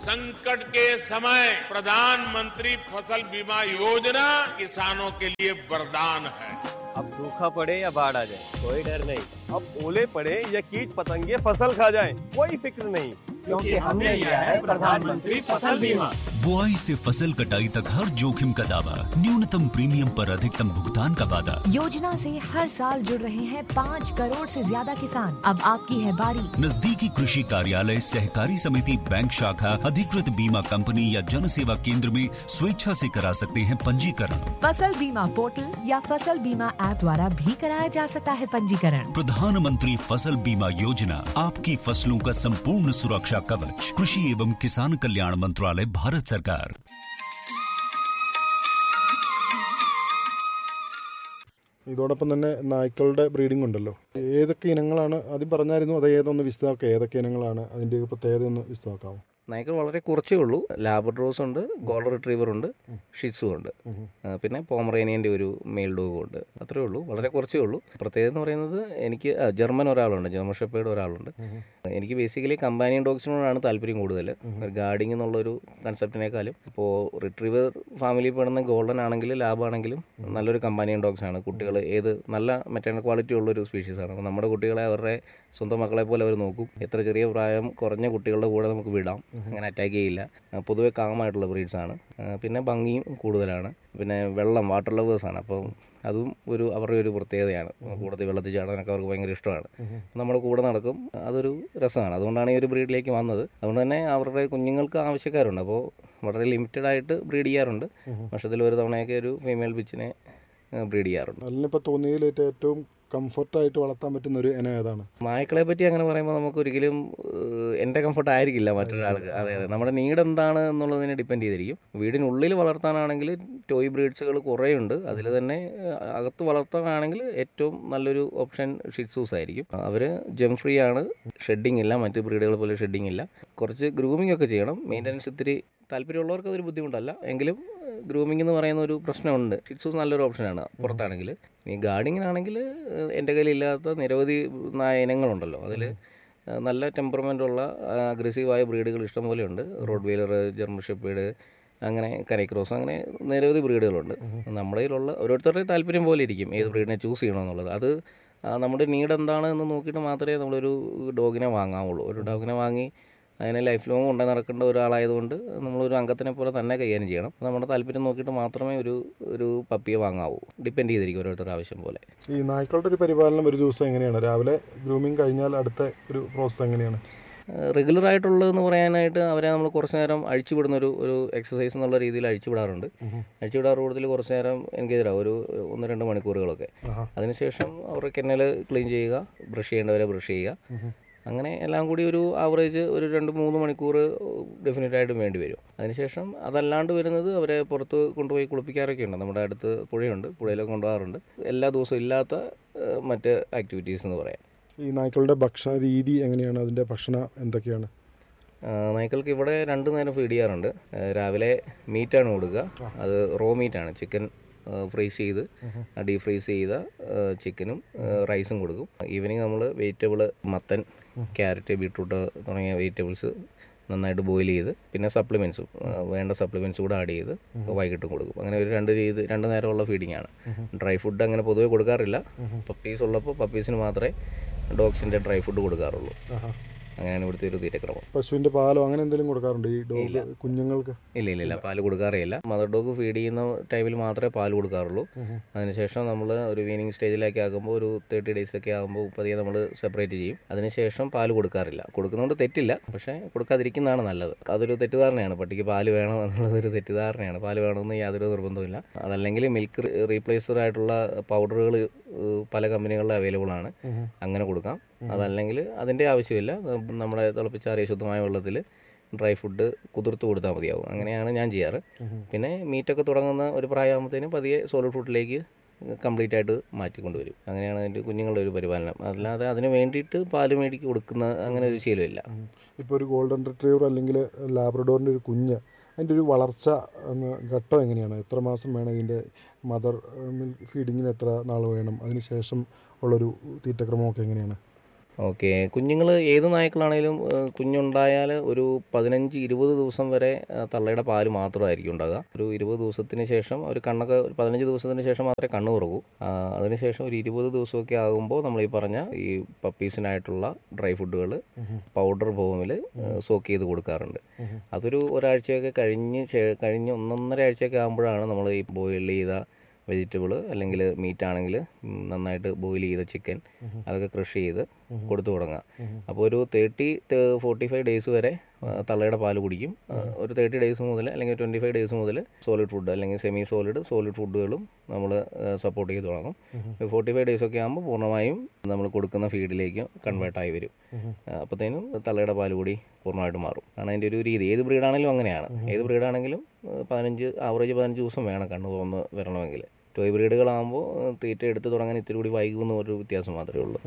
संकट के समय प्रधानमंत्री फसल बीमा योजना किसानों के लिए वरदान है अब सूखा पड़े या बाढ़ आ जाए कोई डर नहीं अब ओले पड़े या कीट पतंगे फसल खा जाए कोई फिक्र नहीं क्योंकि हमने लिया है प्रधानमंत्री फसल बीमा बुआई से फसल कटाई तक हर जोखिम का दावा न्यूनतम प्रीमियम पर अधिकतम भुगतान का वादा योजना से हर साल जुड़ रहे हैं पाँच करोड़ से ज्यादा किसान अब आपकी है बारी नजदीकी कृषि कार्यालय सहकारी समिति बैंक शाखा अधिकृत बीमा कंपनी या जन सेवा केंद्र में स्वेच्छा से करा सकते हैं पंजीकरण फसल बीमा पोर्टल या फसल बीमा ऐप द्वारा भी कराया जा सकता है पंजीकरण प्रधानमंत्री फसल बीमा योजना आपकी फसलों का संपूर्ण सुरक्षा कवच कृषि एवं किसान कल्याण मंत्रालय भारत सरकार ഇതോടൊപ്പം തന്നെ നായ്ക്കളുടെ ബ്രീഡിംഗ് ഉണ്ടല്ലോ ഏതൊക്കെ ഇനങ്ങളാണ് ആദ്യം പറഞ്ഞായിരുന്നു അത് ഏതൊന്ന് വിശദമാക്കുക ഏതൊക്കെ ഇനങ്ങളാണ് അതിൻ്റെ പ്രത്യേകത ഒന്ന് വിശദമാക്കാമോ നായ്ക്കൾ വളരെ കുറച്ചേ ഉള്ളൂ ലാബ്രഡോസ് ഉണ്ട് ഗോൾഡൻ റിട്രീവർ ഉണ്ട് ഷിറ്റ്സു ഉണ്ട് ആ, പിന്നെ പോമറേനിയൻ്റെ ഒരു മെയിൽ ഡോഗും ഉണ്ട് അത്രേ ഉള്ളൂ വളരെ കുറച്ചേ ഉള്ളൂ പ്രത്യേകത എന്ന് പറയുന്നത് എനിക്ക് ആ, ജർമ്മൻ ഒരാളുണ്ട് ജർമ്മൻ ഷെപ്പേഡ് ഒരാളുണ്ട് എനിക്ക് ബേസിക്കലി കമ്പാനിയൻ ഡോഗ്സിനോടാണ് താല്പര്യം കൂടുതൽ ഒരു ഗാർഡിങ് എന്നുള്ളൊരു കൺസെപ്റ്റിനേക്കാളും ഇപ്പോൾ റിട്രീവർ ഫാമിലിയിൽ പെടുന്ന ഗോൾഡൻ ആണെങ്കിലും ലാബ് ആണെങ്കിലും നല്ലൊരു കമ്പാനിയൻ ഡോഗ്സ് ആണ് കുട്ടികൾ ഏത് നല്ല മെറ്റേണൽ ക്വാളിറ്റി ഉള്ളൊരു സ്പീഷീസ് ആണ് അപ്പോൾ നമ്മുടെ കുട്ടികളെ അവരുടെ സ്വന്തം മക്കളെ പോലെ അവർ നോക്കും എത്ര ചെറിയ പ്രായം കുറഞ്ഞ കുട്ടികളുടെ കൂടെ നമുക്ക് വിടാം അങ്ങനെ അറ്റാക്ക് ചെയ്യില്ല ആ, പൊതുവെ കാമായിട്ടുള്ള ബ്രീഡ്സ് ആണ് ആ, പിന്നെ ഭംഗിയും കൂടുതലാണ് പിന്നെ വെള്ളം വാട്ടർ ലവേഴ്സ് ആണ് അപ്പോൾ അതും ഒരു അവരുടെ ഒരു പ്രത്യേകതയാണ് കൂടുതൽ വെള്ളത്തിൽ ചാടാനൊക്കെ അവർക്ക് ഭയങ്കര ഇഷ്ടമാണ് നമ്മുടെ കൂടെ നടക്കും അതൊരു രസമാണ് അതുകൊണ്ടാണ് ഈ ഒരു ബ്രീഡിലേക്ക് വന്നത് അതുകൊണ്ട് തന്നെ അവരുടെ കുഞ്ഞുങ്ങൾക്ക് ആവശ്യക്കാരുണ്ട് അപ്പോൾ വളരെ ലിമിറ്റഡ് ആയിട്ട് ബ്രീഡ് ചെയ്യാറുണ്ട് വർഷത്തിൽ ഒരു തവണയൊക്കെ ഒരു ഫീമെയിൽ പിച്ചിനെ ബ്രീഡ് ചെയ്യാറുണ്ട് അതിനിപ്പോൾ തോന്നിയതിൽ ഏറ്റവും കംഫർട്ടായിട്ട് വളർത്താൻ പറ്റുന്ന ഒരു ഇനം ഏതാണ് നായ്ക്കളെ പറ്റി അങ്ങനെ പറയുമ്പോൾ നമുക്ക് ഒരിക്കലും ഏഹ്, എൻ്റെ കംഫർട്ട് ആയിരിക്കില്ല മറ്റൊരാൾക്ക് അതെ അതെ നമ്മുടെ നീഡ് എന്താണ് എന്നുള്ളതിനെ ഡിപ്പെൻഡ് ചെയ്തിരിക്കും വീടിനുള്ളിൽ വളർത്താനാണെങ്കിൽ ടോയ് ബ്രീഡ്സുകൾ കുറേ ഉണ്ട് അതിൽ തന്നെ ഏഹ്, അകത്ത് വളർത്താനാണെങ്കിൽ ഏറ്റവും നല്ലൊരു ഓപ്ഷൻ ഷിറ്റ്സൂസ് ആയിരിക്കും അവർ ജം ഫ്രീ ആണ് ഷെഡിങ് ഇല്ല മറ്റ് ബ്രീഡുകൾ പോലെ ഷെഡിങ് ഇല്ല കുറച്ച് ഗ്രൂമിംഗ് ഒക്കെ ചെയ്യണം മെയിൻ്റനൻസ് ഇത്തിരി താല്പര്യമുള്ളവർക്ക് അതൊരു ബുദ്ധിമുട്ടല്ല എങ്കിലും ഗ്രൂമിംഗ് എന്ന് പറയുന്ന ഒരു പ്രശ്നമുണ്ട് ഷിറ്റ്സൂസ് നല്ലൊരു ഓപ്ഷനാണ് പുറത്താണെങ്കിൽ ഈ ഗാർഡിങ്ങിനാണെങ്കിൽ എൻ്റെ കയ്യിലില്ലാത്ത നിരവധി നായ ഇനങ്ങളുണ്ടല്ലോ അതിൽ നല്ല ടെമ്പർമെൻ്റ് ഉള്ള അഗ്രസീവായ ബ്രീഡുകൾ ഇഷ്ടംപോലെ ഉണ്ട് റോഡ് വീലർ ജർമ്മൻ ഷെപ്പേഡ് അങ്ങനെ കനൈക്രോസ് അങ്ങനെ നിരവധി ബ്രീഡുകളുണ്ട് നമ്മുടെ കയ്യിലുള്ള ഓരോരുത്തരുടെയും താല്പര്യം പോലെ ഇരിക്കും ഏത് ബ്രീഡിനെ ചൂസ് ചെയ്യണമെന്നുള്ളത് അത് ആ, നമ്മുടെ നീഡ് എന്താണ് എന്ന് നോക്കിയിട്ട് മാത്രമേ നമ്മളൊരു ഡോഗിനെ വാങ്ങാവുള്ളൂ ഒരു ഡോഗിനെ വാങ്ങി അതിനെ ലൈഫ് ലോങ് കൊണ്ടു നടക്കേണ്ട ഒരാളായതുകൊണ്ട് നമ്മളൊരു അംഗത്തിനെ പോലെ തന്നെ കൈകാര്യം ചെയ്യണം നമ്മുടെ താല്പര്യം നോക്കിയിട്ട് മാത്രമേ ഒരു ഒരു പപ്പിയെ വാങ്ങാവൂ ഡിപ്പെൻഡ് ചെയ്തിരിക്കും ഓരോരുത്തരുടെ ആവശ്യം പോലെ ഈ നായ്ക്കളുടെ ഒരു പരിപാലനം ഒരു ദിവസം എങ്ങനെയാണ് രാവിലെ ഗ്രൂമിംഗ് കഴിഞ്ഞാൽ അടുത്ത ഒരു പ്രോസസ്സ് എങ്ങനെയാണ് റെഗുലർ ആയിട്ടുള്ളതെന്ന് പറയാനായിട്ട് അവരെ നമ്മൾ കുറച്ച് നേരം അഴിച്ചുവിടുന്ന ഒരു ഒരു എക്സസൈസ് എന്നുള്ള രീതിയിൽ അഴിച്ചുവിടാറുണ്ട് അഴിച്ചുവിടാറ് കൂടുതൽ കുറച്ച് നേരം എൻഗേജ് ആവും ഒരു ഒന്ന് രണ്ട് മണിക്കൂറുകളൊക്കെ ആഹാ. അതിനുശേഷം അവരുടെ കെന്നൽ ക്ലീൻ ചെയ്യുക ബ്രഷ് ചെയ്യേണ്ടവരെ ബ്രഷ് ചെയ്യുക അങ്ങനെ എല്ലാം കൂടി ഒരു ആവറേജ് ഒരു രണ്ട് മൂന്ന് മണിക്കൂർ ഡെഫിനറ്റ് ആയിട്ടും വേണ്ടി വരും അതിനുശേഷം അതല്ലാണ്ട് വരുന്നത് അവരെ പുറത്ത് കൊണ്ടുപോയി കുളിപ്പിക്കാറൊക്കെ ഉണ്ട് നമ്മുടെ അടുത്ത് പുഴയുണ്ട് പുഴയിലൊക്കെ കൊണ്ടുപോകാറുണ്ട് എല്ലാ ദിവസവും ഇല്ലാത്ത ഏഹ്, മറ്റ് ആക്ടിവിറ്റീസ് എന്ന് പറയാം ഈ നായ്ക്കളുടെ ഭക്ഷണ രീതി എങ്ങനെയാണ് അതിൻ്റെ ഭക്ഷണം എന്തൊക്കെയാണ് ആ, നായ്ക്കൾക്ക് ഇവിടെ രണ്ട് നേരം ഫീഡ് ചെയ്യാറുണ്ട് ആ, രാവിലെ മീറ്റാണ് കൊടുക്കുക അത് റോ മീറ്റാണ് ചിക്കൻ ഫ്രീസ് ചെയ്ത് ഡീപ് ഫ്രീസ് ചെയ്ത ചിക്കനും റൈസും കൊടുക്കും ഈവനിങ് നമ്മൾ വെജിറ്റബിൾ മത്തൻ ക്യാരറ്റ് ബീട്രൂട്ട് തുടങ്ങിയ വെജിറ്റബിൾസ് നന്നായിട്ട് ബോയിൽ ചെയ്ത് പിന്നെ സപ്ലിമെൻസും വേണ്ട സപ്ലിമെൻസ് കൂടെ ആഡ് ചെയ്ത് വൈകിട്ടും കൊടുക്കും അങ്ങനെ ഒരു രണ്ട് രീതി രണ്ട് നേരമുള്ള ഫീഡിംഗ് ആണ് ഡ്രൈ ഫുഡ് അങ്ങനെ പൊതുവെ കൊടുക്കാറില്ല പപ്പീസ് ഉള്ളപ്പോൾ പപ്പീസിന് മാത്രമേ ഡോഗ്സിൻ്റെ ഡ്രൈ ഫുഡ് കൊടുക്കാറുള്ളൂ ആഹാ. അങ്ങനെയാണ് ഇവിടുത്തെ ഒരു തീറ്റക്രമം പശുവിൻ്റെ പാലോ അങ്ങനെ എന്തെങ്കിലും കൊടുക്കാറുണ്ട് ഈ ഡോഗ് ഇല്ല. കുഞ്ഞുങ്ങൾക്ക് ഇല്ല ഇല്ല ഇല്ല പാല് കൊടുക്കാറേ ഇല്ല മദർ ഡോഗ് ഫീഡ് ചെയ്യുന്ന ടൈമിൽ മാത്രമേ പാല് കൊടുക്കാറുള്ളൂ അതിനുശേഷം നമ്മൾ ഒരു വീനിങ് സ്റ്റേജിലേക്ക് ആകുമ്പോൾ ഒരു തേർട്ടി ഡേയ്സ് ഒക്കെ ആകുമ്പോൾ പതിയെ നമ്മൾ സെപ്പറേറ്റ് ചെയ്യും അതിനുശേഷം പാല് കൊടുക്കാറില്ല കൊടുക്കുന്നതുകൊണ്ട് തെറ്റില്ല പക്ഷേ കൊടുക്കാതിരിക്കുന്നതാണ് നല്ലത് അതൊരു തെറ്റിദ്ധാരണയാണ് പട്ടിക്ക് പാല് വേണം എന്നുള്ളത് ഒരു തെറ്റിദ്ധാരണയാണ് പാല് വേണമെന്ന് യാതൊരു നിർബന്ധമില്ല അതല്ലെങ്കിൽ മിൽക്ക് റീപ്ലേസർ ആയിട്ടുള്ള പൗഡറുകൾ പല കമ്പനികളിലും അവൈലബിൾ ആണ് അങ്ങനെ കൊടുക്കാം അതല്ലെങ്കിൽ അതിൻ്റെ ആവശ്യമില്ല നമ്മുടെ തിളപ്പിച്ചാറിയ ശുദ്ധമായ വെള്ളത്തിൽ ഡ്രൈ ഫുഡ് കുതിർത്ത് കൊടുത്താൽ മതിയാവും അങ്ങനെയാണ് ഞാൻ ചെയ്യാറ് പിന്നെ മീറ്റൊക്കെ തുടങ്ങുന്ന ഒരു പ്രായമാകുമ്പോഴത്തേനും പതിയെ സോളിഡ് ഫുഡിലേക്ക് കംപ്ലീറ്റ് ആയിട്ട് മാറ്റിക്കൊണ്ടുവരും അങ്ങനെയാണ് അതിൻ്റെ കുഞ്ഞുങ്ങളുടെ ഒരു പരിപാലനം അല്ലാതെ അതിന് വേണ്ടിയിട്ട് പാല് മേടിക്ക് കൊടുക്കുന്ന അങ്ങനെ ഒരു ശീലമില്ല ഇപ്പോൾ ഒരു ഗോൾഡൻ റിട്രീവർ അല്ലെങ്കിൽ ലാബ്രഡോറിൻ്റെ ഒരു കുഞ്ഞ് അതിൻ്റെ ഒരു വളർച്ച എന്ന ഘട്ടം എങ്ങനെയാണ് എത്ര മാസം വേണം ഇതിൻ്റെ മദർ ഫീഡിങ്ങിന് എത്ര നാൾ വേണം അതിന് ശേഷം ഉള്ളൊരു തീറ്റക്രമമൊക്കെ എങ്ങനെയാണ് ഓക്കെ കുഞ്ഞുങ്ങൾ ഏത് നായ്ക്കളാണേലും ഏഹ്, കുഞ്ഞുണ്ടായാൽ ഒരു പതിനഞ്ച് ഇരുപത് ദിവസം വരെ ഏഹ്, തള്ളയുടെ പാല് മാത്രമായിരിക്കും ഉണ്ടാകുക ഒരു ഇരുപത് ദിവസത്തിന് ശേഷം ഒരു കണ്ണൊക്കെ ഒരു പതിനഞ്ച് ദിവസത്തിന് ശേഷം മാത്രമേ കണ്ണ് തുറക്കൂ ആ, അതിനുശേഷം ഒരു ഇരുപത് ദിവസമൊക്കെ ആകുമ്പോൾ നമ്മൾ ഈ പറഞ്ഞ ഈ പപ്പീസിനായിട്ടുള്ള ഡ്രൈ ഫുഡുകൾ പൗഡർ ഫോമിൽ സോക്ക് ചെയ്ത് കൊടുക്കാറുണ്ട് അതൊരു ഒരാഴ്ചയൊക്കെ കഴിഞ്ഞ് ശേ- കഴിഞ്ഞ് ഒന്നൊന്നര ആഴ്ചയൊക്കെ ആകുമ്പോഴാണ് നമ്മൾ ഈ ബോയിൽ ചെയ്ത വെജിറ്റബിൾ അല്ലെങ്കിൽ മീറ്റ് ആണെങ്കിൽ നന്നായിട്ട് ബോയിൽ ചെയ്ത ചിക്കൻ അതൊക്കെ ക്രഷ് ചെയ്ത് കൊടുത്തു തുടങ്ങുക അപ്പോൾ ഒരു തേർട്ടി ഫോർട്ടി ഫൈവ് ഡേയ്സ് വരെ ആ, തള്ളയുടെ പാല് കുടിക്കും ആ, ഒരു തേർട്ടി ഡേയ്സ് മുതൽ അല്ലെങ്കിൽ ട്വൻറ്റി ഫൈവ് ഡേയ്സ് മുതൽ സോളിഡ് ഫുഡ് അല്ലെങ്കിൽ സെമി സോളിഡ് സോളിഡ് ഫുഡുകളും നമ്മൾ സപ്പോർട്ട് ചെയ്ത് തുടങ്ങും ഫോർട്ടി ഫൈവ് ഡേയ്സ് ഒക്കെ ആകുമ്പോൾ പൂർണ്ണമായും നമ്മൾ കൊടുക്കുന്ന ഫീഡിലേക്ക് കൺവേർട്ടായി വരും അപ്പോഴത്തേനും തള്ളയുടെ പാല് കൂടി പൂർണ്ണമായിട്ട് മാറും കാരണം അതിൻ്റെ ഒരു രീതി ഏത് ബ്രീഡാണെങ്കിലും അങ്ങനെയാണ് ഏത് ബ്രീഡാണെങ്കിലും പതിനഞ്ച് ആവറേജ് പതിനഞ്ച് ദിവസം വേണം കണ്ണ് തുറന്ന് വരണമെങ്കിൽ ടോയ് ബ്രീഡുകളാകുമ്പോൾ തീറ്റ എടുത്ത് തുടങ്ങാൻ ഇത്തിരി കൂടി വൈകുന്ന ഒരു വ്യത്യാസം മാത്രമേ ഉള്ളൂ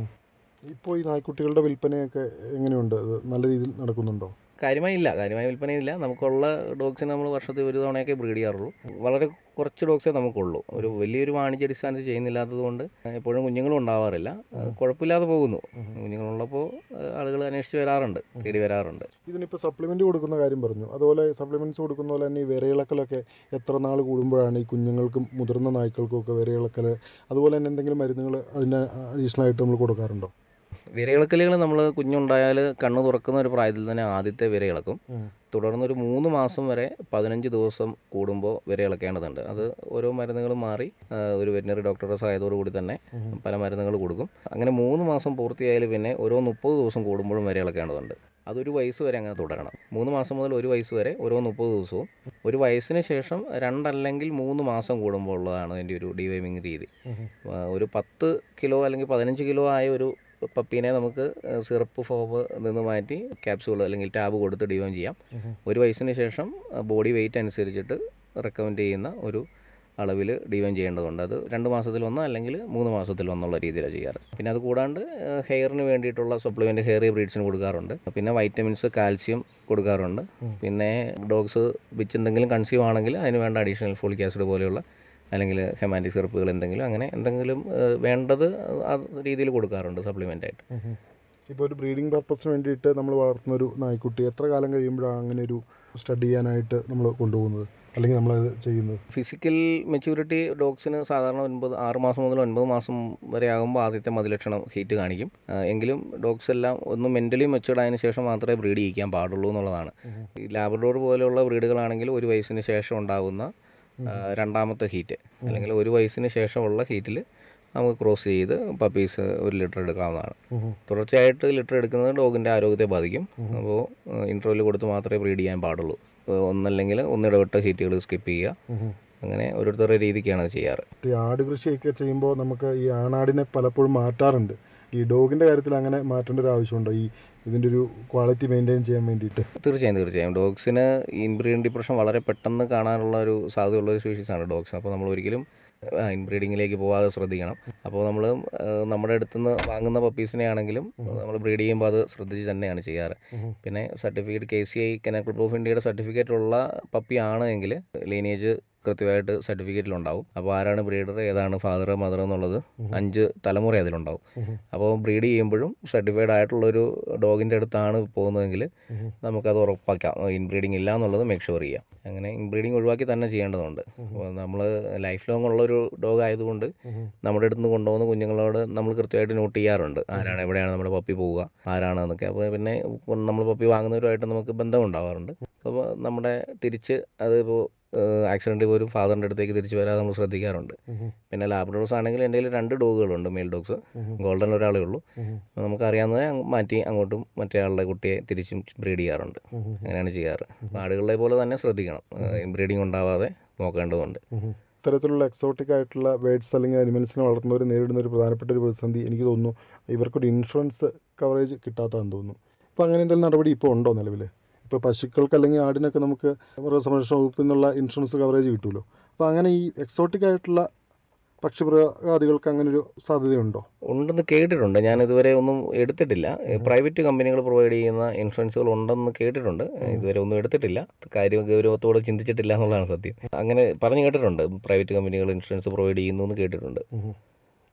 ഇപ്പോൾ ഈ നായ്ക്കുട്ടികളുടെ വിൽപ്പനയൊക്കെ എങ്ങനെയുണ്ട് അത് നല്ല രീതിയിൽ നടക്കുന്നുണ്ടോ കാര്യമായി ഇല്ല കാര്യമായ വിൽപ്പനയില്ല നമുക്കുള്ള ഡോഗ്സിനെ നമ്മൾ വർഷത്തിൽ ഒരു തവണയൊക്കെ ബ്രീഡ് ചെയ്യാറുള്ളൂ വളരെ കുറച്ച് ഡോഗ്സേ നമുക്കുള്ളൂ ഒരു വലിയൊരു വാണിജ്യ അടിസ്ഥാനത്തിൽ ചെയ്യുന്നില്ലാത്തത് കൊണ്ട് എപ്പോഴും കുഞ്ഞുങ്ങളും ഉണ്ടാവാറില്ല അത് കുഴപ്പമില്ലാതെ പോകുന്നു കുഞ്ഞുങ്ങളുള്ളപ്പോൾ ആളുകൾ അന്വേഷിച്ച് വരാറുണ്ട് തേടി വരാറുണ്ട് ഇതിനിപ്പോൾ സപ്ലിമെൻ്റ് കൊടുക്കുന്ന കാര്യം പറഞ്ഞു അതുപോലെ സപ്ലിമെൻറ്റ്സ് കൊടുക്കുന്ന പോലെ തന്നെ ഈ വിരയിളക്കലൊക്കെ എത്ര നാൾ കൂടുമ്പോഴാണ് ഈ കുഞ്ഞുങ്ങൾക്കും മുതിർന്ന നായ്ക്കൾക്കും ഒക്കെ വിരയിളക്കൽ അതുപോലെ തന്നെ എന്തെങ്കിലും മരുന്നുകൾ അതിന് അഡീഷണൽ ആയിട്ട് നമ്മൾ കൊടുക്കാറുണ്ടോ വിരയിളക്കലുകൾ നമ്മൾ കുഞ്ഞുണ്ടായാൽ കണ്ണ് തുറക്കുന്ന ഒരു പ്രായത്തിൽ തന്നെ ആദ്യത്തെ വിരയിളക്കും തുടർന്ന് ഒരു മൂന്ന് മാസം വരെ പതിനഞ്ച് ദിവസം കൂടുമ്പോൾ വിരയിളക്കേണ്ടതുണ്ട് അത് ഓരോ മരുന്നുകൾ മാറി ആ, ഒരു വെറ്റിനറി ഡോക്ടറുടെ സഹായത്തോടു കൂടി തന്നെ പല മരുന്നുകൾ കൊടുക്കും അങ്ങനെ മൂന്ന് മാസം പൂർത്തിയായാൽ പിന്നെ ഓരോ മുപ്പത് ദിവസം കൂടുമ്പോഴും വിരയിളക്കേണ്ടതുണ്ട് അതൊരു വയസ്സ് വരെ അങ്ങനെ തുടരണം മൂന്ന് മാസം മുതൽ ഒരു വയസ്സ് വരെ ഓരോ മുപ്പത് ദിവസവും ഒരു വയസ്സിന് ശേഷം രണ്ടല്ലെങ്കിൽ മൂന്ന് മാസം കൂടുമ്പോൾ ഉള്ളതാണ് അതിൻ്റെ ഒരു ഡിവൈമിങ് രീതി ആ, ഒരു പത്ത് കിലോ അല്ലെങ്കിൽ പതിനഞ്ച് കിലോ ആയ ഒരു പപ്പീനെ നമുക്ക് സിറപ്പ് ഫോം നിന്ന് മാറ്റി ക്യാപ്സ്യൂൾ അല്ലെങ്കിൽ ടാബ് കൊടുത്ത് ഡിവൈൻ ചെയ്യാം ഒരു വയസ്സിന് ശേഷം ബോഡി വെയിറ്റ് അനുസരിച്ചിട്ട് റെക്കമെൻഡ് ചെയ്യുന്ന ഒരു അളവിൽ ഡിവൈൻ ചെയ്യേണ്ടതുണ്ട് അത് രണ്ട് മാസത്തിൽ ഒന്ന് അല്ലെങ്കിൽ മൂന്ന് മാസത്തിൽ ഒന്നുള്ള രീതിയിലാണ് ചെയ്യാറ് പിന്നെ അത് കൂടാണ്ട് ഹെയറിന് വേണ്ടിയിട്ടുള്ള സപ്ലിമെൻ്റ് ഹെയർ ബ്രീഡ്സിന് കൊടുക്കാറുണ്ട് പിന്നെ വൈറ്റമിൻസ് കാൽസ്യം കൊടുക്കാറുണ്ട് പിന്നെ ഡോഗ്സ് വിച്ച് എന്തെങ്കിലും കൺസ്യൂം ആണെങ്കിൽ അതിന് വേണ്ട അഡീഷണൽ ഫോളിക് ആസിഡ് പോലെയുള്ള അല്ലെങ്കിൽ ഹെമാൻറ്റി സിറപ്പുകൾ എന്തെങ്കിലും അങ്ങനെ എന്തെങ്കിലും ഏഹ്, വേണ്ടത് ആ രീതിയിൽ കൊടുക്കാറുണ്ട് സപ്ലിമെൻ്റ് ആയിട്ട് ഇപ്പോൾ ഒരു ബ്രീഡിംഗ് പർപ്പസിന് വേണ്ടിയിട്ട് നമ്മൾ വളർത്തുന്ന ഒരു നായ്ക്കുട്ടി എത്ര കാലം കഴിയുമ്പോഴാണ് അങ്ങനെ ഒരു സ്റ്റഡി ചെയ്യാനായിട്ട് നമ്മൾ കൊണ്ടുപോകുന്നത് അല്ലെങ്കിൽ നമ്മളത് ചെയ്യുന്നത് ഫിസിക്കൽ മെച്യൂരിറ്റി ഡോഗ്സിന് സാധാരണ ഒൻപത് ആറ് മാസം മുതൽ ഒൻപത് മാസം വരെ ആകുമ്പോൾ ആദ്യത്തെ മതിലക്ഷണം ഹീറ്റ് കാണിക്കും ആ, എങ്കിലും ഡോഗ്സ് എല്ലാം ഒന്ന് മെൻ്റലി മെച്ചുവേർഡ് ആയതിനു ശേഷം മാത്രമേ ബ്രീഡ് ചെയ്യിക്കാൻ പാടുള്ളൂ എന്നുള്ളതാണ് ഈ ലാബ്രഡോർ പോലെയുള്ള ബ്രീഡുകളാണെങ്കിൽ ഒരു വയസ്സിന് ശേഷം ഉണ്ടാകുന്ന ആ, രണ്ടാമത്തെ ഹീറ്റ് അല്ലെങ്കിൽ ഒരു വയസ്സിന് ശേഷമുള്ള ഹീറ്റിൽ നമുക്ക് ക്രോസ് ചെയ്ത് പപ്പീസ് ഒരു ലിറ്റർ എടുക്കാവുന്നതാണ് തുടർച്ചയായിട്ട് ലിറ്റർ എടുക്കുന്നത് ഡോഗിൻ്റെ ആരോഗ്യത്തെ ബാധിക്കും അപ്പോൾ ഇൻട്രോയിൽ കൊടുത്ത് മാത്രമേ ബ്രീഡ് ചെയ്യാൻ പാടുള്ളൂ ഏഹ് ഒന്നല്ലെങ്കിൽ ഒന്നിടവിട്ട ഹീറ്റുകൾ സ്കിപ്പ് ചെയ്യുക അങ്ങനെ ഓരോരുത്തരുടെ രീതിക്കാണ് അത് ചെയ്യാറ് ഈ ആട് കൃഷിയൊക്കെ ചെയ്യുമ്പോൾ നമുക്ക് ഈ ആണാടിനെ പലപ്പോഴും മാറ്റാറുണ്ട് ഈ ഡോഗിൻ്റെ കാര്യത്തിൽ അങ്ങനെ മാറ്റേണ്ട ഒരു ആവശ്യമുണ്ടോ ഈ ഇതിൻ്റെ ഒരു ക്വാളിറ്റി മെയിൻറ്റെയിൻ ചെയ്യാൻ വേണ്ടിയിട്ട് തീർച്ചയായും തീർച്ചയായും ഡോഗ്സിന് ഇൻബ്രീഡിംഗ് ഡിപ്രഷൻ വളരെ പെട്ടെന്ന് കാണാനുള്ള ഒരു സാധ്യതയുള്ള ഒരു സ്പീഷീസാണ് ഡോഗ്സ് അപ്പോൾ നമ്മൾ ഒരിക്കലും ഇൻബ്രീഡിങ്ങിലേക്ക് പോകാതെ ശ്രദ്ധിക്കണം അപ്പോൾ നമ്മൾ നമ്മുടെ അടുത്തുനിന്ന് വാങ്ങുന്ന പപ്പീസിനെ ആണെങ്കിലും നമ്മൾ ബ്രീഡ് ചെയ്യുമ്പോൾ അത് ശ്രദ്ധിച്ച് തന്നെയാണ് ചെയ്യാറ് പിന്നെ സർട്ടിഫിക്കറ്റ് കെ സി ഐ കെനക്കൽ പ്രൂഫ് ഇന്ത്യയുടെ സർട്ടിഫിക്കറ്റ് ഉള്ള പപ്പി ആണ് എങ്കിൽ ലീനേജ് കൃത്യമായിട്ട് സർട്ടിഫിക്കറ്റിലുണ്ടാവും അപ്പോൾ ആരാണ് ബ്രീഡർ ഏതാണ് ഫാദർ മദർ എന്നുള്ളത് അഞ്ച് തലമുറ അതിലുണ്ടാവും അപ്പോൾ ബ്രീഡ് ചെയ്യുമ്പോഴും സർട്ടിഫൈഡ് ആയിട്ടുള്ളൊരു ഡോഗിൻ്റെ അടുത്താണ് പോകുന്നതെങ്കിൽ നമുക്കത് ഉറപ്പാക്കാം ഇൻബ്രീഡിംഗ് ഇല്ല എന്നുള്ളത് മേക്ക് ഷുവർ ചെയ്യാം അങ്ങനെ ഇൻബ്രീഡിംഗ് ഒഴിവാക്കി തന്നെ ചെയ്യേണ്ടതുണ്ട് അപ്പോൾ നമ്മൾ ലൈഫ് ലോങ് ഉള്ളൊരു ഡോഗ് ആയതുകൊണ്ട് നമ്മുടെ അടുത്ത് നിന്ന് കൊണ്ടുപോകുന്ന കുഞ്ഞുങ്ങളോട് നമ്മൾ കൃത്യമായിട്ട് നോട്ട് ചെയ്യാറുണ്ട് ആരാണ് എവിടെയാണ് നമ്മുടെ പപ്പി പോവുക ആരാണ് എന്നൊക്കെ അപ്പോൾ പിന്നെ നമ്മൾ പപ്പി വാങ്ങുന്നവരുമായിട്ട് നമുക്ക് ബന്ധം ഉണ്ടാവാറുണ്ട് അപ്പോൾ നമ്മുടെ തിരിച്ച് അതിപ്പോൾ ആക്സിഡൻറ്റ് പോലും ഫാദറിൻ്റെ അടുത്തേക്ക് തിരിച്ചു വരാതെ നമ്മൾ ശ്രദ്ധിക്കാറുണ്ട് പിന്നെ ലാബ്രഡോസ് ആണെങ്കിൽ എൻ്റെ കയ്യിൽ രണ്ട് ഡോഗുകളുണ്ട് മെയിൽ ഡോഗ്സ് ഗോൾഡൻ ഒരാളേ ഉള്ളൂ അപ്പോൾ നമുക്കറിയാവുന്നത് അങ്ങ് മാറ്റി അങ്ങോട്ടും മറ്റേ ആളുടെ കുട്ടിയെ തിരിച്ചും ബ്രീഡ് ചെയ്യാറുണ്ട് അങ്ങനെയാണ് ചെയ്യാറ് അപ്പോൾ ആടുകളെ പോലെ തന്നെ ശ്രദ്ധിക്കണം ബ്രീഡിങ് ഉണ്ടാവാതെ നോക്കേണ്ടതുണ്ട് ഇത്തരത്തിലുള്ള എക്സോട്ടിക് ആയിട്ടുള്ള ബേഡ്സ് അല്ലെങ്കിൽ അനിമൽസിനെ വളർത്തുന്നവർ നേരിടുന്ന ഒരു പ്രധാനപ്പെട്ട ഒരു പ്രതിസന്ധി എനിക്ക് തോന്നുന്നു ഇവർക്കൊരു ഇൻഷുറൻസ് കവറേജ് കിട്ടാത്തതാണെന്ന് തോന്നുന്നു അപ്പോൾ അങ്ങനെ എന്തെങ്കിലും നടപടി ഇപ്പോൾ ഉണ്ടോ നിലവിൽ ഇപ്പോൾ പശുക്കൾക്ക് അല്ലെങ്കിൽ ആടിനൊക്കെ നമുക്ക് മൃഗസംരക്ഷണ വകുപ്പിൽ നിന്നുള്ള ഇൻഷുറൻസ് കവറേജ് കിട്ടുമല്ലോ അപ്പോൾ അങ്ങനെ ഈ എക്സോട്ടിക് ആയിട്ടുള്ള പക്ഷിമൃഗാദികൾക്ക് അങ്ങനെ ഒരു സാധ്യതയുണ്ടോ ഉണ്ടെന്ന് കേട്ടിട്ടുണ്ട് ഞാൻ ഇതുവരെ ഒന്നും എടുത്തിട്ടില്ല പ്രൈവറ്റ് കമ്പനികൾ പ്രൊവൈഡ് ചെയ്യുന്ന ഇൻഷുറൻസുകൾ ഉണ്ടെന്ന് കേട്ടിട്ടുണ്ട് ഇതുവരെ ഒന്നും എടുത്തിട്ടില്ല കാര്യം ഗൗരവത്തോടെ ചിന്തിച്ചിട്ടില്ല എന്നുള്ളതാണ് സത്യം അങ്ങനെ പറഞ്ഞു കേട്ടിട്ടുണ്ട് പ്രൈവറ്റ് കമ്പനികൾ ഇൻഷുറൻസ് പ്രൊവൈഡ് ചെയ്യുന്നു എന്ന് കേട്ടിട്ടുണ്ട്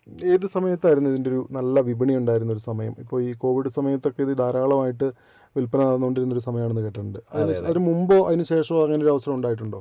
ഏത് സമയത്തായിരുന്നു ഇതിൻ്റെ ഒരു നല്ല വിപണി ഉണ്ടായിരുന്ന ഒരു സമയം ഇപ്പോൾ ഈ കോവിഡ് സമയത്തൊക്കെ ഇത് ധാരാളമായിട്ട് വിൽപ്പന നടന്നുകൊണ്ടിരുന്ന ഒരു സമയമാണെന്ന് കേട്ടിട്ടുണ്ട് അതിന് അതിന് മുമ്പോ അതിന് ശേഷമോ അങ്ങനെ ഒരു അവസരം ഉണ്ടായിട്ടുണ്ടോ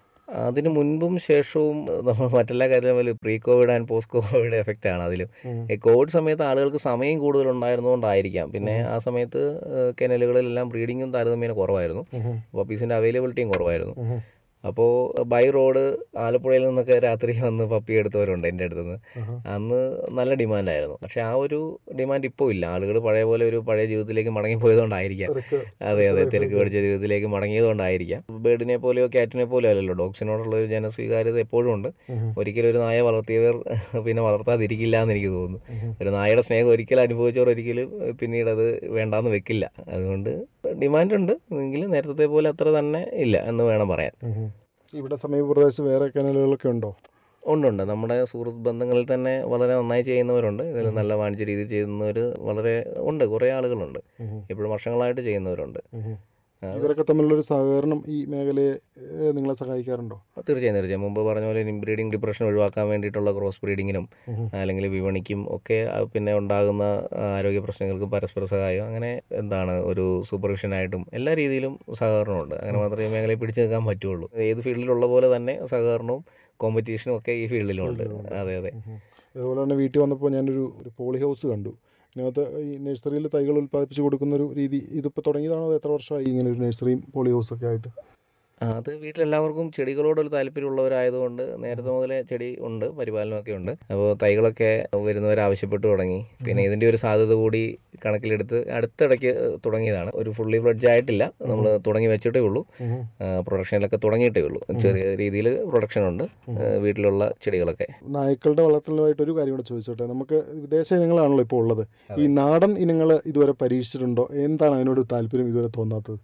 അതിന് മുൻപും ശേഷവും നമ്മൾ മറ്റെല്ലാ കാര്യത്തിലും പോലെ pre Covid and post Covid effect ആണ് അതിലും ഈ കോവിഡ് സമയത്ത് ആളുകൾക്ക് സമയം കൂടുതൽ ഉണ്ടായിരുന്നുകൊണ്ടായിരിക്കാം പിന്നെ ആ സമയത്ത് കെനലുകളിലെല്ലാം ബ്രീഡിങ്ങും താരതമ്യേന കുറവായിരുന്നു പപ്പീസിൻ്റെ അവൈലബിലിറ്റിയും കുറവായിരുന്നു അപ്പോൾ ബൈ റോഡ് ആലപ്പുഴയിൽ നിന്നൊക്കെ രാത്രി വന്ന് പപ്പി എടുത്തവരുണ്ട് എൻ്റെ അടുത്ത് നിന്ന് അന്ന് നല്ല ഡിമാൻഡായിരുന്നു പക്ഷെ ആ ഒരു ഡിമാൻഡ് ഇപ്പോൾ ഇല്ല ആളുകൾ പഴയ പോലെ ഒരു പഴയ ജീവിതത്തിലേക്ക് മടങ്ങിപ്പോയതുകൊണ്ടായിരിക്കാം തിരക്ക് അതെ അതെ തിരക്ക് പിടിച്ച ജീവിതത്തിലേക്ക് മടങ്ങിയതുകൊണ്ടായിരിക്കാം ബേർഡിനെ പോലെയോ ക്യാറ്റിനെ പോലെയോ അല്ലല്ലോ ഡോഗ്സിനോടുള്ള ഒരു ജനസ്വീകാര്യത എപ്പോഴും ഉണ്ട് ഒരിക്കലും ഒരു നായ വളർത്തിയവർ പിന്നെ വളർത്താതിരിക്കില്ല എന്ന് എനിക്ക് തോന്നുന്നു ഒരു നായയുടെ സ്നേഹം ഒരിക്കലും അനുഭവിച്ചവർ ഒരിക്കലും പിന്നീട് അത് വേണ്ടാന്ന് വെക്കില്ല അതുകൊണ്ട് ഡിമാൻഡ് ഉണ്ട് എങ്കിലും നേരത്തെ പോലെ അത്ര തന്നെ ഇല്ല എന്ന് വേണം പറയാൻ ഇവിടെ സമീപ പ്രദേശത്ത് വേറെ കനലുകളൊക്കെ ഉണ്ടോ ഉണ്ടുണ്ട് നമ്മുടെ സുഹൃത്ത് ബന്ധങ്ങളിൽ തന്നെ വളരെ നന്നായി ചെയ്യുന്നവരുണ്ട് ഇതിൽ നല്ല വാണിജ്യ രീതിയിൽ ചെയ്യുന്നവർ വളരെ ഉണ്ട് കുറേ ആളുകളുണ്ട് ഇപ്പോഴും വർഷങ്ങളായിട്ട് ചെയ്യുന്നവരുണ്ട് ഇവരൊക്കെ തമ്മിലുള്ളൊരു സഹകരണം ഈ മേഖലയെ ഏഹ്, നിങ്ങളെ സഹായിക്കാറുണ്ടോ തീർച്ചയായും തീർച്ചയായും മുമ്പ് പറഞ്ഞ പോലെ ഇൻബ്രീഡിംഗ് ഡിപ്രഷൻ ഒഴിവാക്കാൻ വേണ്ടിയിട്ടുള്ള ക്രോസ് ബ്രീഡിങ്ങിനും അല്ലെങ്കിൽ വിപണിക്കും ഒക്കെ ആ, പിന്നെ ഉണ്ടാകുന്ന ആ, ആരോഗ്യ പ്രശ്നങ്ങൾക്കും പരസ്പര സഹായം അങ്ങനെ എന്താണ് ഒരു സൂപ്പർവിഷനായിട്ടും എല്ലാ രീതിയിലും സഹകരണമുണ്ട് അങ്ങനെ മാത്രമേ ഈ മേഖലയിൽ പിടിച്ചു നിൽക്കാൻ പറ്റുള്ളൂ ഏത് ഫീൽഡിലുള്ള പോലെ തന്നെ സഹകരണവും കോമ്പറ്റീഷനും ഒക്കെ ഈ ഫീൽഡിലും ഉണ്ട് അതെ അതെ അതുപോലെ തന്നെ വീട്ടിൽ വന്നപ്പോൾ ഞാനൊരു ഒരു പോളി ഹൗസ് കണ്ടു ഇതിനകത്ത് ഈ നഴ്സറിയിൽ തൈകൾ ഉൽപ്പാദിപ്പിച്ച് കൊടുക്കുന്ന ഒരു രീതി ഇതിപ്പോൾ തുടങ്ങിയതാണോ അത് എത്ര വർഷമായി ഇങ്ങനെ ഒരു നഴ്സറിയും പോളി ഹൗസ് ഒക്കെ ആയിട്ട് ആ, അത് വീട്ടിലെല്ലാവർക്കും ചെടികളോടൊരു താല്പര്യമുള്ളവരായതുകൊണ്ട് നേരത്തെ മുതലേ ചെടി ഉണ്ട് പരിപാലനമൊക്കെ ഉണ്ട് അപ്പോൾ തൈകളൊക്കെ വരുന്നവർ ആവശ്യപ്പെട്ടു തുടങ്ങി പിന്നെ ഇതിൻ്റെ ഒരു സാധ്യത കൂടി കണക്കിലെടുത്ത് അടുത്തിടയ്ക്ക് തുടങ്ങിയതാണ് ഒരു ഫുള്ളി ഫ്ലഡ്ജ് ആയിട്ടില്ല നമ്മൾ തുടങ്ങി വെച്ചിട്ടേ ഉള്ളൂ പ്രൊഡക്ഷനിലൊക്കെ തുടങ്ങിയിട്ടേ ഉള്ളൂ ചെറിയ രീതിയിൽ പ്രൊഡക്ഷൻ ഉണ്ട് ആ, വീട്ടിലുള്ള ചെടികളൊക്കെ നായ്ക്കളുടെ വളർത്തലുമായിട്ട് ഒരു കാര്യം കൂടെ ചോദിച്ചോട്ടെ നമുക്ക് വിദേശ ഇനങ്ങളാണല്ലോ ഇപ്പോൾ ഉള്ളത് ഈ നാടൻ ഇനങ്ങൾ ഇതുവരെ പരീക്ഷിച്ചിട്ടുണ്ടോ എന്താണ് അതിനോട് താല്പര്യം ഇതുവരെ തോന്നാത്തത്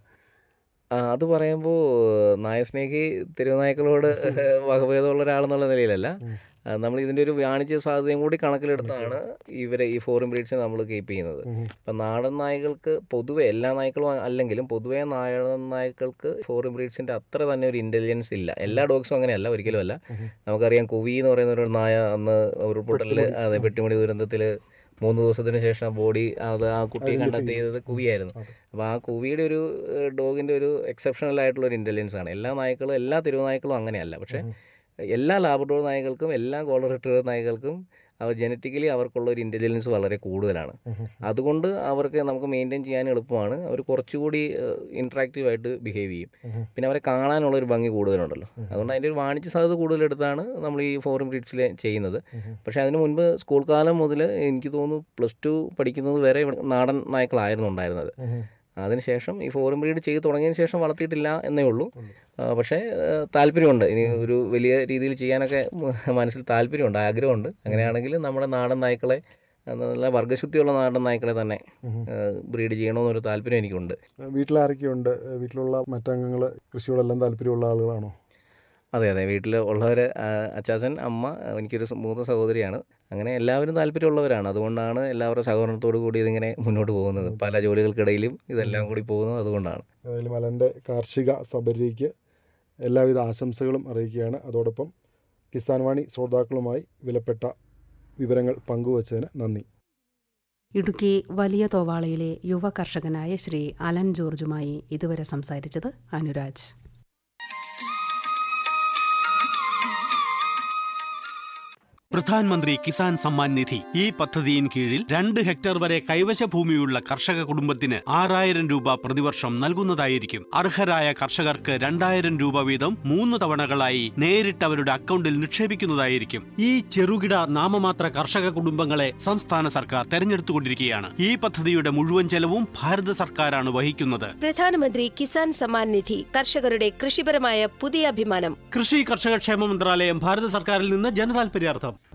ആ, അത് പറയുമ്പോൾ നായസ്നേഹി തെരുവുനായ്ക്കളോട് വകഭേദമുള്ള ഒരാളെന്നുള്ള നിലയിലല്ല ആ, നമ്മൾ ഇതിൻ്റെ ഒരു വാണിജ്യ സാധ്യതയും കൂടി കണക്കിലെടുത്താണ് ഇവരെ ഈ ഫോറിൻ ബ്രീഡ്സിനെ നമ്മൾ കീപ്പ് ചെയ്യുന്നത് ഇപ്പം നാടൻ നായ്ക്കൾക്ക് പൊതുവെ എല്ലാ നായ്ക്കളും അല്ലെങ്കിലും പൊതുവെ നാടൻ നായ്ക്കൾക്ക് ഫോറിൻ ബ്രീഡ്സിൻ്റെ അത്ര തന്നെ ഒരു ഇൻ്റലിജൻസ് ഇല്ല എല്ലാ ഡോഗ്സും അങ്ങനെയല്ല ഒരിക്കലും അല്ല നമുക്കറിയാം കുവി എന്ന് പറയുന്ന ഒരു നായ അന്ന് ഉരുൾപൊട്ടലിൽ അതെ പെട്ടിമുടി ദുരന്തത്തിൽ മൂന്ന് ദിവസത്തിന് ശേഷം ബോഡി അത് ആ കുട്ടിയെ കണ്ടെത്തിയത് കുവിയായിരുന്നു അപ്പോൾ ആ കുവിയുടെ ഒരു ഡോഗിൻ്റെ ഒരു എക്സെപ്ഷണൽ ആയിട്ടുള്ള ഒരു ഇൻ്റലിജൻസ് ആണ് എല്ലാ നായ്ക്കളും എല്ലാ തെരുവ് നായ്ക്കളും അങ്ങനെയല്ല പക്ഷേ എല്ലാ ലാബ്രഡോർ നായ്ക്കൾക്കും എല്ലാ ഗോൾഡൻ റിട്രീവർ നായ്ക്കൾക്കും അവർ ജനറ്റിക്കലി അവർക്കുള്ള ഒരു ഇൻ്റലിജൻസ് വളരെ കൂടുതലാണ് അതുകൊണ്ട് അവർക്ക് നമുക്ക് മെയിൻറ്റെയിൻ ചെയ്യാൻ എളുപ്പമാണ് അവർ കുറച്ചുകൂടി ഇൻട്രാക്റ്റീവ് ആയിട്ട് ബിഹേവ് ചെയ്യും പിന്നെ അവരെ കാണാനുള്ള ഒരു ഭംഗി കൂടുതലുണ്ടല്ലോ അതുകൊണ്ട് അതിൻ്റെ ഒരു വാണിജ്യ സാധ്യത കൂടുതലെടുത്താണ് നമ്മൾ ഈ ഫോറിൻ ബ്രീഡ്സിൽ ചെയ്യുന്നത് പക്ഷേ അതിന് മുൻപ് സ്കൂൾ കാലം മുതൽ എനിക്ക് തോന്നുന്നു പ്ലസ് ടു പഠിക്കുന്നത് വരെ ഇവിടെ നാടൻ നായ്ക്കളായിരുന്നു ഉണ്ടായിരുന്നത് അതിനുശേഷം ഈ ഫോറിൻ ബ്രീഡ് ചെയ്ത് തുടങ്ങിയതിന് ശേഷം വളർത്തിയിട്ടില്ല എന്നേ ഉള്ളൂ ആ, പക്ഷേ ആ, താല്പര്യമുണ്ട് ഇനി ഒരു വലിയ രീതിയിൽ ചെയ്യാനൊക്കെ മനസ്സിൽ താല്പര്യമുണ്ട് ആഗ്രഹമുണ്ട് അങ്ങനെയാണെങ്കിൽ നമ്മുടെ നാടൻ നായ്ക്കളെ ആ, നല്ല വർഗ്ഗശുദ്ധിയുള്ള നാടൻ നായ്ക്കളെ തന്നെ ബ്രീഡ് ചെയ്യണമെന്നൊരു താല്പര്യം എനിക്കുണ്ട് വീട്ടിലാരൊക്കെയുണ്ട് വീട്ടിലുള്ള മറ്റംഗങ്ങൾ കൃഷിയോടെല്ലാം താല്പര്യമുള്ള ആളുകളാണോ അതെ അതെ വീട്ടിൽ ഉള്ളവർ അച്ചാച്ചൻ അമ്മ എനിക്കൊരു സ- മൂത്ത സഹോദരിയാണ് അങ്ങനെ എല്ലാവരും താല്പര്യമുള്ളവരാണ് അതുകൊണ്ടാണ് എല്ലാവരുടെ സഹകരണത്തോടു കൂടി ഇതിങ്ങനെ മുന്നോട്ട് പോകുന്നത് പല ജോലികൾക്കിടയിലും ഇതെല്ലാം കൂടി പോകുന്നത് അതുകൊണ്ടാണ് ഏതായാലും അലൻ്റെ കാർഷിക സബരിക്ക് എല്ലാവിധ ആശംസകളും അറിയിക്കുകയാണ് അതോടൊപ്പം കിസാൻ വാണി ശ്രോതാക്കളുമായി വിലപ്പെട്ട വിവരങ്ങൾ പങ്കുവച്ചതിന് നന്ദി ഇടുക്കി വലിയ തോവാളയിലെ യുവ കർഷകനായ ശ്രീ അലൻ ജോർജുമായി ഇതുവരെ സംസാരിച്ചത് അനുരാജ് പ്രധാൻമന്ത്രി കിസാൻ സമ്മാൻ നിധി ഈ പദ്ധതിയിൻ കീഴിൽ രണ്ട് ഹെക്ടർ വരെ കൈവശ ഭൂമിയുള്ള കർഷക കുടുംബത്തിന് ആറായിരം രൂപ പ്രതിവർഷം നൽകുന്നതായിരിക്കും അർഹരായ കർഷകർക്ക് രണ്ടായിരം രൂപ വീതം മൂന്ന് തവണകളായി നേരിട്ട് അവരുടെ അക്കൗണ്ടിൽ നിക്ഷേപിക്കുന്നതായിരിക്കും ഈ ചെറുകിട നാമമാത്ര കർഷക കുടുംബങ്ങളെ സംസ്ഥാന സർക്കാർ തെരഞ്ഞെടുത്തുകൊണ്ടിരിക്കുകയാണ് ഈ പദ്ധതിയുടെ മുഴുവൻ ചെലവും ഭാരത സർക്കാരാണ് വഹിക്കുന്നത് പ്രധാനമന്ത്രി കിസാൻ സമ്മാൻ നിധി കർഷകരുടെ കൃഷിപരമായ പുതിയ അഭിമാനം കൃഷി കർഷക ക്ഷേമ മന്ത്രാലയം ഭാരത സർക്കാരിൽ നിന്ന് ജനതാൽപര്യാർത്ഥം